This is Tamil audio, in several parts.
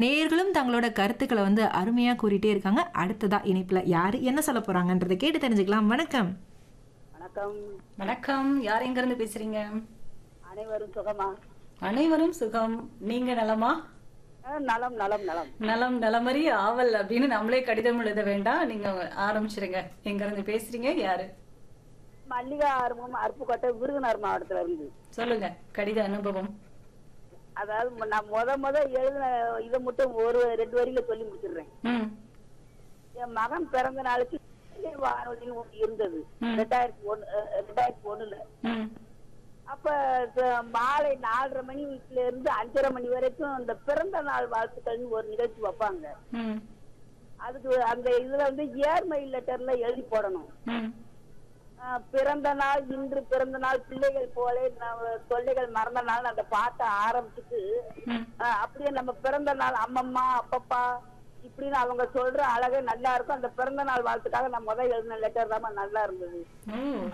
நேயர்களும் தங்களோட கருத்துக்களை வந்து அருமையா கூறிட்டே இருக்காங்க அடுத்ததா இணைப்புல யாரு என்ன சொல்ல போறாங்கன்றதை கேட்டு தெரிஞ்சுக்கலாம் வணக்கம் வணக்கம் வணக்கம் யார் எங்க இருந்து பேசுறீங்க அனைவரும் சுகமா அனைவரும் சுகம் நீங்க நலமா ஆ, நலம் நலம் நலம் நலம் நலமறி ஆவல் அப்படின்னு நம்மளே கடிதம் எழுத வேண்டாம் நீங்க ஆரம்பிச்சிருங்க எங்க இருந்து பேசுறீங்க யாரு மல்லிகா ஆர்வம் அருப்புக்கோட்டை விருதுநகர் மாவட்டத்துல இருந்து சொல்லுங்க கடித அனுபவம் அதாவது மு- நான் முத முத எழுதின இதை மட்டும் ஒரு ரெண்டு வரியில சொல்லி முடிச்சிடுறேன் ம் என் மகன் பிறந்த நாளுக்கு இசை வானொலின்னு ஒண்ணு இருந்தது ரெண்டாயிரத்தி ஒண்ணு அஹ், ரெண்டாயிரத்தி ஒண்ணுல ம் அப்ப த- மாலை நாலரை மணில இருந்து அஞ்சரை மணி வரைக்கும் இந்த பிறந்த நாள் வாழ்த்துக்கள்னு ஒரு நிகழ்ச்சி வைப்பாங்க ம் அதுக்கு அந்த இதுல வந்து ஏர்மெயில் லெட்டர்ல எழுதி போடணும் ம் ஆஹ் பிறந்த நாள் இன்று பிறந்த நாள் பிள்ளைகள் போல நம்ம தொல்லைகள் மறந்த நாள் அந்த பாட்டை ஆரம்பிச்சுட்டு ம் ஆஹ் அப்படியே நம்ம பிறந்த நாள் அம்மம்மா அப்பப்பா இப்படின்னு அவங்க சொல்ற அழகே நல்லா இருக்கும் அந்த பிறந்த நாள் வாழ்த்துக்காக நான் முதல் எழுதின லெட்டர் தான் நல்லா இருந்தது ஓ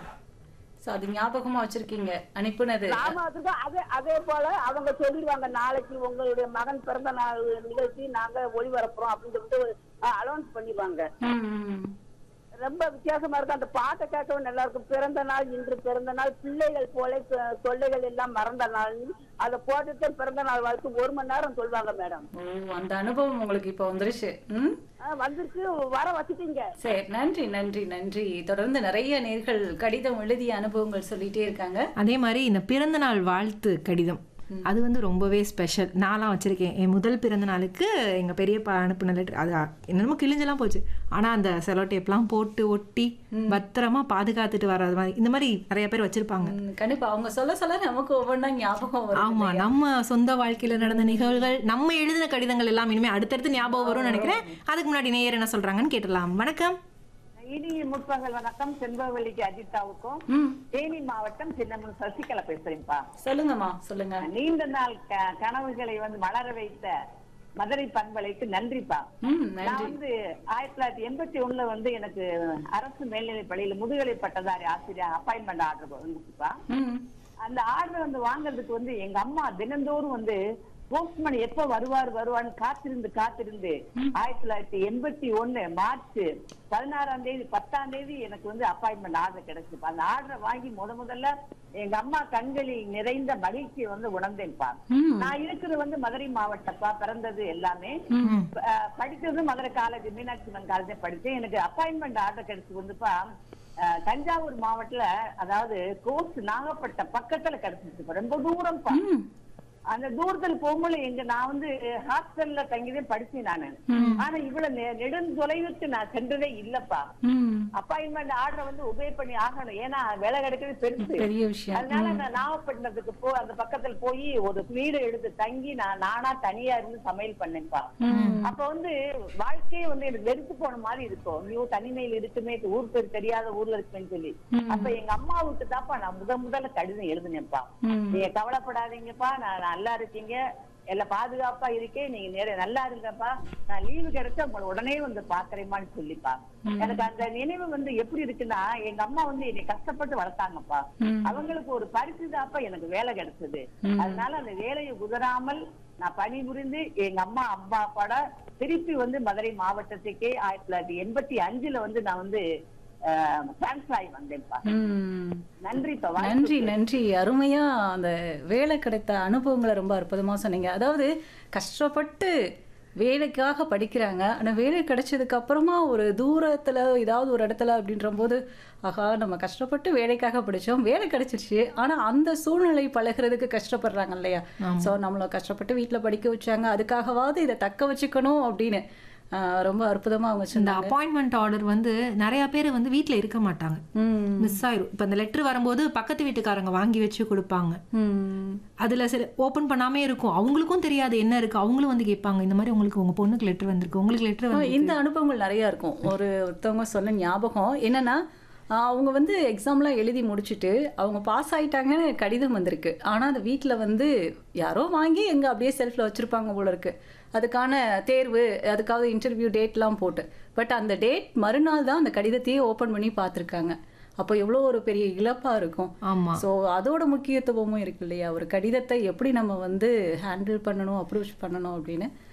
சோ அது ஞாபகமா வச்சிருக்கீங்க அனுப்புனது நாம அதுக்கு அதே அதே போல அவங்க சொல்லிடுவாங்க நாளைக்கு உங்களுடைய மகன் பிறந்த நாள் நிகழ்ச்சி நாங்க ஒளிபரப்புறோம் அப்படின்னு சொல்லிட்டு அலௌன்ஸ் பண்ணிடுவாங்க ம் ம் ரொம்ப வித்தியாசமா இருக்கும் அந்த பாட்டை கேட்கவும் நல்லா இருக்கும் பிறந்த நாள் இன்று பிறந்த நாள் பிள்ளைகள் போல தொ- தொல்லைகள் எல்லாம் மறந்த நாள் அதை போட்டுட்டு பிறந்த நாள் வாழ்த்து ஒரு மணி நேரம் சொல்லுவாங்க மேடம் ஓ அந்த அனுபவம் உங்களுக்கு இப்போ வந்துருச்சு ம் வந்துருச்சு வர வச்சுட்டீங்க சரி நன்றி நன்றி நன்றி தொடர்ந்து நிறைய நேர்கள் கடிதம் எழுதிய அனுபவங்கள் சொல்லிட்டே இருக்காங்க அதே மாதிரி இந்த பிறந்த நாள் வாழ்த்து கடிதம் அது வந்து ரொம்பவே ஸ்பெஷல் நான்லாம் வச்சிருக்கேன் என் முதல் பிறந்த நாளுக்கு எங்க பெரியப்பா அனுப்பின லெட்டர் அது என்னமோ கிழிஞ்செல்லாம் போச்சு ஆனா அந்த செலோ டேப்லாம் போட்டு ஒட்டி பத்திரமா பாதுகாத்துட்டு வர்றது மாதிரி இந்த மாதிரி நிறைய பேர் வச்சிருப்பாங்க ம், கண்டிப்பா அவங்க சொல்ல சொல்ல நமக்கு ஒவ்வொன்றா ஞாபகம் வரும் ஆமா நம்ம சொந்த வாழ்க்கையில நடந்த நிகழ்வுகள் நம்ம எழுதின கடிதங்கள் எல்லாம் இனிமே அடுத்தடுத்து ஞாபகம் வரும்னு நினைக்கிறேன் அதுக்கு முன்னாடி நேயர் என்ன சொல்றாங்கன்னு கேட்டலாம் வணக்கம் இனிய முற்பகல் வணக்கம் செண்பவல்லிக்கு அஜிதாவுக்கும் ம் தேனி மாவட்டம் சின்னமன் சசிகலா பேசுறேன்ப்பா சொல்லுங்கம்மா சொல்லுங்க நீண்ட நாள் க- கனவுகளை வந்து வளர வைத்த மதுரை பண்பலைக்கு நன்றிப்பா ம் நான் நன்றி வந்து ஆயிரத்தி தொள்ளாயிரத்தி எண்பத்தி ஒண்ணுல வந்து எனக்கு அரசு மேல்நிலை பள்ளியில முதுகலை பட்டதாரி ஆசிரியர் அப்பாயின்மெண்ட் ஆர்டர் வந்துச்சுப்பா ம் அந்த ஆர்டர் வந்து வாங்குறதுக்கு வந்து எங்க அம்மா தினந்தோறும் வந்து போஸ்ட்மேன் எப்ப வருவார் வருவான்னு காத்திருந்து காத்திருந்து ஆயிரத்தி தொள்ளாயிரத்தி எண்பத்தி ஒண்ணு மார்ச் பதினாறாம் தேதி பத்தாம் தேதி எனக்கு வந்து அப்பாயின்மெண்ட் ஆர்டர் கிடைச்சுப்பா அந்த ஆர்டரை வாங்கி முத முதல்ல எங்க அம்மா கண்களில் நிறைந்த மகிழ்ச்சியை வந்து உணர்ந்தேன்ப்பா ம் நான் இருக்கிறது வந்து மதுரை மாவட்டப்பா பிறந்தது எல்லாமே ம். அஹ் படிச்சது மதுரை காலேஜ் மீனாட்சி அம்மன் காலேஜ் படிச்சேன் எனக்கு அப்பாயின்மெண்ட் ஆர்டர் கிடைச்சு வந்துப்பா அஹ் தஞ்சாவூர் மாவட்டத்துல அதாவது கோர்ஸ் நாகப்பட்ட பக்கத்துல கிடைச்சிச்சு ரொம்ப தூரம்ப்பா ம் அந்த தூரத்துல போகும்போது எங்க நான் வந்து ஹாஸ்டல்ல தங்கிதான் படிச்சேன் நானு ம். ஆனா இவ்வளவு நெ- நெடுந்தொலைவுக்கு நான் சென்றதே இல்லப்பா ம் அப்பாயின்மெண்ட் ஆர்டரை வந்து உபே பண்ணி ஆகணும் ஏன்னா வேலை கிடைக்கிறது பெருசு பெரிய விஷயம் அதனால நான் நாகப்பட்டினத்துக்கு போ அந்த பக்கத்துல போய் ஒரு வீடு எடுத்து தங்கி நான் நானா தனியா இருந்து சமையல் பண்ணேன்ப்பா ம் அப்ப வந்து வாழ்க்கையே வந்து எனக்கு வெறுத்து போன மாதிரி இருக்கும் ஐயோ தனிமையில் இருக்குமே ஊர் பேர் தெரியாத ஊர்ல இருக்குன்னு சொல்லி ம். அப்ப எங்க அம்மாவுக்கு தான்ப்பா நான் முத முதல்ல கடிதம் எழுதினேன்ப்பா ம் நீங்க கவலைப்படாதீங்கப்பா நான் நல்லா இருக்கீங்க எல்லாம் பாதுகாப்பா இருக்கேன் நீங்க நேர நல்லா இருங்கப்பா நான் லீவு கிடைச்சா உங்களை உடனே வந்து பாக்குறேமான்னு சொல்லிப்பா எனக்கு அந்த நினைவு வந்து எப்படி இருக்குன்னா எங்க அம்மா வந்து என்னை கஷ்டப்பட்டு வளர்த்தாங்கப்பா ம். அவங்களுக்கு ஒரு பரிசு தாப்பா எனக்கு வேலை கிடைச்சது ம். அதனால அந்த வேலையை உதறாமல் நான் பணிபுரிந்து எங்க அம்மா அப்பா அப்பாட திருப்பி வந்து மதுரை மாவட்டத்துக்கே ஆயிரத்தி தொள்ளாயிரத்தி எண்பத்தி அஞ்சுல வந்து நான் வந்து டிரான்ஸ்ஃபர் ஆகி வந்தேன்ப்பா ம் நன்றிப்பா நன்றி நன்றி அருமையா அந்த வேலை கிடைத்த அனுபவங்களை ரொம்ப அற்புதமா சொன்னீங்க அதாவது கஷ்டப்பட்டு வேலைக்காக படிக்கிறாங்க ஆனா வேலை கிடைச்சதுக்கு அப்புறமா ஒரு தூரத்துல ஏதாவது ஒரு இடத்துல அப்படின்ற போது ஆகா நம்ம கஷ்டப்பட்டு வேலைக்காக படிச்சோம் வேலை கிடைச்சிருச்சு ஆனா அந்த சூழ்நிலை பழகுறதுக்கு கஷ்டப்படுறாங்க இல்லையா சோ நம்மள கஷ்டப்பட்டு வீட்ல படிக்க வச்சாங்க அதுக்காகவாவது இதை தக்க வச்சுக்கணும் அப்படின்னு ஆஹ் ரொம்ப அற்புதமா அவங்க இந்த சொன்னாங்க அப்பாயின்மெண்ட் ஆர்டர் வந்து நிறைய பேர் வந்து வீட்ல இருக்க மாட்டாங்க ம் மிஸ் ஆயிரும் இப்ப இந்த லெட்டர் வரும்போது பக்கத்து வீட்டுக்காரங்க வாங்கி வச்சு கொடுப்பாங்க ம் அதுல சில ஓபன் பண்ணாமே இருக்கும் அவங்களுக்கும் தெரியாது என்ன இருக்கு அவங்களும் வந்து கேட்பாங்க இந்த மாதிரி உங்களுக்கு உங்க பொண்ணுக்கு லெட்டர் வந்திருக்கு உங்களுக்கு லெட்டர் ஆ, வந்து இந்த அனுபவங்கள் நிறைய இருக்கும் ஒரு ஒருத்தவங்க சொன்ன ஞாபகம் என்னன்னா ஆ, அவங்க வந்து எக்ஸாம்லாம் எழுதி முடிச்சுட்டு அவங்க பாஸ் ஆயிட்டாங்கன்னு கடிதம் வந்திருக்கு ஆனா அது வீட்ல வந்து யாரோ வாங்கி எங்க அப்படியே செல்ஃப்ல வச்சிருப்பாங்க போல இருக்கு அதுக்கான தேர்வு அதுக்காவது இன்டர்வியூ டேட்லாம் போட்டு பட் அந்த டேட் மறுநாள் தான் அந்த கடிதத்தையே ஓபன் பண்ணி பார்த்துருக்காங்க அப்போ எவ்வளோ ஒரு பெரிய இழப்பா இருக்கும் ஆமா ஸோ அதோட முக்கியத்துவமும் இருக்கு இல்லையா ஒரு கடிதத்தை எப்படி நம்ம வந்து ஹேண்டில் பண்ணணும் அப்ரோச் பண்ணணும் அப்படின்னு